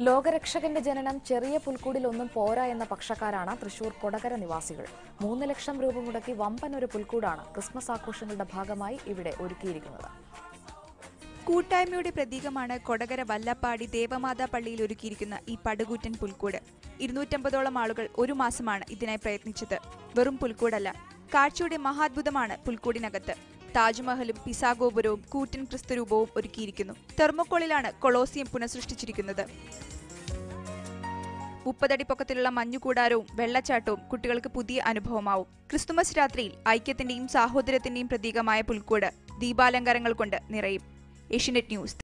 ലോകരക്ഷകന്റെ ജനനം ചെറിയ പുൽക്കൂടിലൊന്നും പോരാ എന്ന പക്ഷക്കാരാണ് തൃശൂർ കൊടകര നിവാസികൾ മൂന്ന് ലക്ഷം രൂപ മുടക്കി വമ്പൻ ഒരു പുൽക്കൂടാണ് ക്രിസ്മസ് ആഘോഷങ്ങളുടെ ഭാഗമായി ഇവിടെ ഒരുക്കിയിരിക്കുന്നത് കൂട്ടായ്മയുടെ പ്രതീകമാണ് കൊടകര വല്ലപ്പാടി ദേവമാതാ പള്ളിയിൽ ഒരുക്കിയിരിക്കുന്ന ഈ പടുകൂറ്റൻ പുൽക്കൂട് ഇരുന്നൂറ്റമ്പതോളം ആളുകൾ ഒരു മാസമാണ് ഇതിനായി പ്രയത്നിച്ചത് വെറും പുൽക്കൂടല്ല കാഴ്ചയുടെ മഹാത്ഭുതമാണ് പുൽക്കൂടിനകത്ത് താജ്മഹലും പിസാഗോപുരവും കൂറ്റൻ ക്രിസ്തുരൂപവും ഒരുക്കിയിരിക്കുന്നു തെർമോക്കോളിലാണ് കൊളോസിയം പുനഃസൃഷ്ടിച്ചിരിക്കുന്നത് മുപ്പതടി പൊക്കത്തിലുള്ള മഞ്ഞുകൂടാരവും വെള്ളച്ചാട്ടവും കുട്ടികൾക്ക് പുതിയ അനുഭവമാവും ക്രിസ്തുമസ് രാത്രിയിൽ ഐക്യത്തിന്റെയും സാഹോദര്യത്തിന്റെയും പ്രതീകമായ പുൽക്കൂട് ദീപാലങ്കാരങ്ങൾ കൊണ്ട് നിറയും ഏഷ്യനെറ്റ് ന്യൂസ്